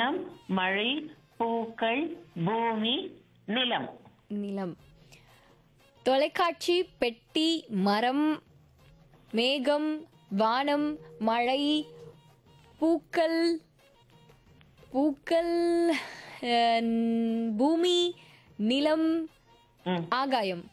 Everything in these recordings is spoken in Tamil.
வானம் மழை பூக்கள் பூமி நிலம் நிலம் தொலைக்காட்சி பெட்டி மரம் மேகம் வானம் மழை பூக்கள் பூக்கள் அஹ், பூமி நிலம் ம். ஆகாயம்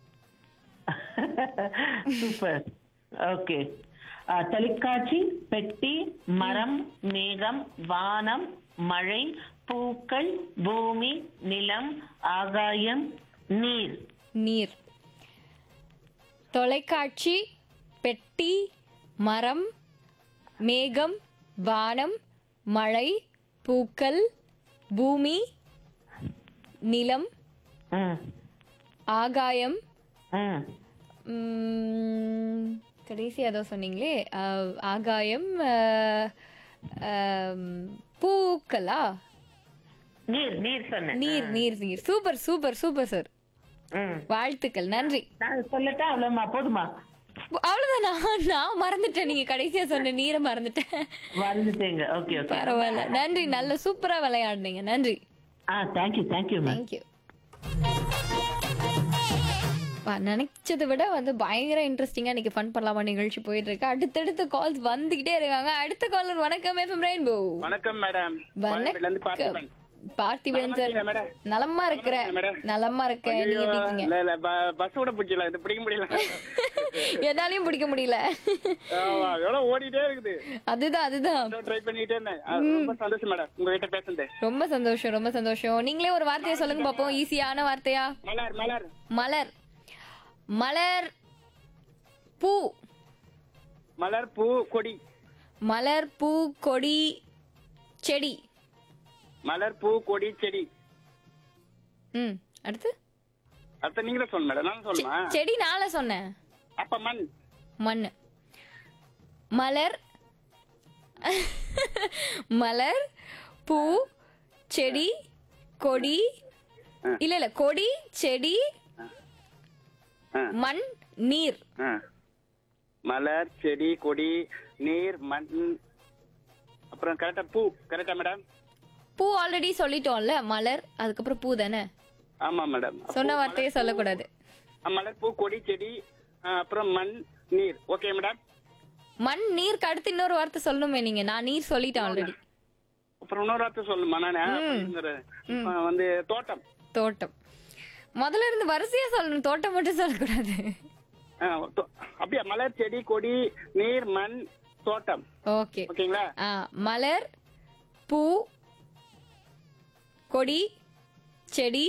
சூப்பர் ஓகே தொலைக்காட்சி பெட்டி மரம் மேகம் வானம் மழை பூக்கள் பூமி நிலம் ஆகாயம் நீர் நீர் தொலைக்காட்சி பெட்டி மரம் மேகம் வானம் மழை பூக்கள் பூமி நிலம் ம் ஆகாயம் ம் ம், கடைசி ஏதோ சொன்னீங்களே அஹ், ஆகாயம் அஹ், அம், பூக்களா நீர் நீர் சொன்னேன் நீர் நீர் நீர் சூப்பர் சூப்பர் சூப்பர் சார் ம் வாழ்த்துக்கள் நன்றி நான் சொல்லட்டா அவ்வளோமா போதுமா அவ்வளவுதான் நான் நான் மறந்துட்டேன் நீங்க கடைசியா சொன்ன நீரை மறந்துட்டேன் வந்துட்டீங்க ஓகே ஓகே பரவாயில்ல நன்றி நல்ல சூப்பரா விளையாடுனீங்க நன்றி ஆ தேங்க்யூ தேங்க்யூ மேம் தேங்க்யூ நினைச்சதை விட வந்து பயங்கர இன்ட்ரெஸ்டிங்கா இன்னைக்கு ஃபன் பண்ணலாமா நிகழ்ச்சி போயிட்டு இருக்கு அடுத்தடுத்த கால்ஸ் வந்துகிட்டே இருக்காங்க அடுத்த காலர் வணக்கம் எஃப்எம் ரெயின்போ வணக்கம் மேடம் கோயம்பேடுல இருந்து பார்த்திபன். பார்த்திபன் சார் நலமா இருக்கீங்களா, மேடம்? நலமா இருக்கிறேன் மேடம்? நலமா இருக்கேன் நீங்க எப்படி இருக்கீங்க இல்ல இல்ல ப- பஸ் கூட பிடிக்கல இது பிடிக்க முடியல என்னாலையும் பிடிக்க முடியல ஆமா, எவ்வளவு ஓடிட்டே இருக்குது அதுதான் அதுதான் ட்ரை பண்ணிட்டே இருந்தேன் ஆ, ரொம்ப சந்தோஷம் மேடம் உங்ககிட்ட பேசுறது ரொம்ப சந்தோஷம் ரொம்ப சந்தோஷம் நீங்களே ஒரு வார்த்தையை சொல்லுங்க பாப்போம் ஈஸியான வார்த்தையா மலர் மலர் மலர் மலர் பூ மலர் பூ கொடி மலர் பூ கொடி செடி மலர் பூ கொடி செடி ம் அடுத்து அடுத்த நீங்களே சொல்லணும் மேடம் நான் சொல்லுமா செடி நாள சொன்னேன் அப்ப மண் மண் மலர் மலர் பூ செடி கொடி இல்ல இல்ல கொடி செடி ஆ, மண் நீர் ஆ. மலர் செடி கொடி நீர் மண் அப்புறம் கரெக்டா பூ கரெக்டா மேடம் பூ ஆல்ரெடி சொல்லிட்டோம்ல மலர் அதுக்கப்புறம் பூ தானே ஆமா மேடம் சொன்ன வார்த்தையே சொல்லக்கூடாது மலர் பூ கொடி செடி ஆ, அப்புறம் மண் நீர் ஓகே மேடம் மண் நீருக்கு அடுத்து இன்னொரு வார்த்தை சொல்லணுமே நீங்க நான் நீர் சொல்லிட்டேன் ஆல்ரெடி அப்புறம் இன்னொரு வார்த்தை சொல்லுமா நானு ஆ, வந்து தோட்டம் தோட்டம் முதல்ல இருந்து வரிசையா சொல்லணும் தோட்டம் மட்டும் சொல்லக்கூடாது ஆ, தோ- அப்படியா மலர் செடி கொடி நீர் மண் தோட்டம் ஓகே ஓகேங்களா ஆ மலர் பூ கொடி செடி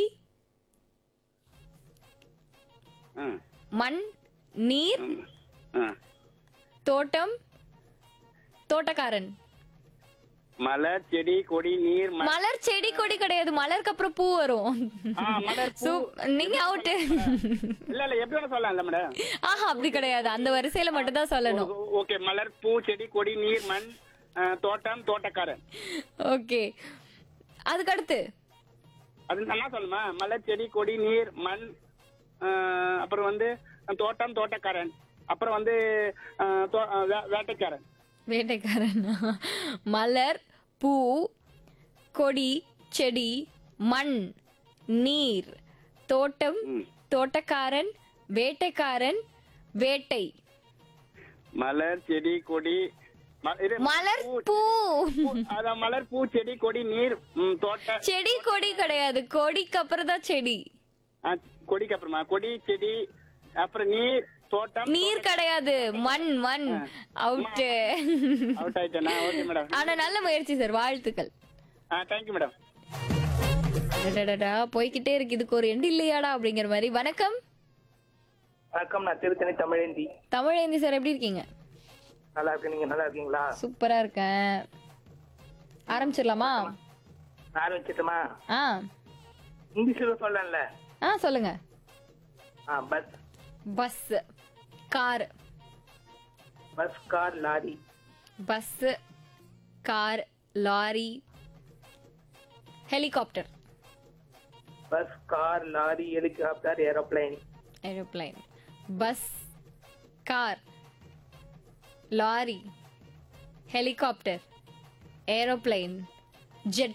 ஆ, மண் நீர் ஆ. தோட்டம் தோட்டக்காரன் மலர் செடி கொடி நீர் மண் மலர் செடி கொடி கிடையாது மலருக்கு அப்புறம் பூ வரும் ஆ, மலர் பூ சூ- நீங்க அவுட்டு இல்ல இல்ல எப்படி வேணா சொல்லலாம்ல மேடம் ஆஹா அப்படி கிடையாது அந்த வரிசையில மட்டும் தான் சொல்லணும் ஓகே மலர் பூ செடி கொடி நீர் மண் ஆ, தோட்டம் தோட்டக்காரன் ஓகே அதுக்கு அடுத்து அது நல்லா சொல்லுமா மலர் செடி கொடி நீர் மண் ஆ, அப்புறம் வந்து தோட்டம் தோட்டக்காரன் அப்புறம் வந்து ஆ, தோ- ஆ, வே- வேட்டைக்காரன் வேட்டைக்காரன் மலர் பூ கொடி செடி மண் நீர் தோட்டம் தோட்டக்காரன் வேட்டைக்காரன் வேட்டை மலர் செடி கொடி ம- இரு, மலர் பூ பூ, அதான் மலர் பூ செடி கொடி நீர் ம், தோட்ட செடி கொடி கிடையாது கொடிக்கு அப்புறம் தான் செடி ஆ, கொடிக்கு அப்புறமா கொடி செடி அப்புறம் நீர் தோட்டம் நீர் கிடையாது மண் மண் அவுட்டு அவுட் ஆயிட்டேனா ஓகே மேடம் ஆனா நல்ல முயற்சி சார் வாழ்த்துக்கள் ஆ தேங்க்யூ மேடம் அடடடடா, போய்க்கிட்டே இருக்கு இதுக்கு ஒரு எண்டு இல்லையாடா அப்படிங்கிற மாதிரி வணக்கம் வணக்கம் நான் திருத்தணி தமிழேந்தி தமிழேந்தி சார் எப்படி இருக்கீங்க நல்லா இருக்கு நீங்க நல்லா இருக்கீங்களா சூப்பரா இருக்கேன் ஆரம்பிச்சிடலாமா ஆரம்பிச்சிட்டுமா ஆ இங்கிலீஷ்ல சொல்லல ஆ சொல்லுங்க ஆ bus bus car bus car lorry bus car lorry helicopter bus car lorry helicopter aeroplane aeroplane bus car lorry helicopter aeroplane jet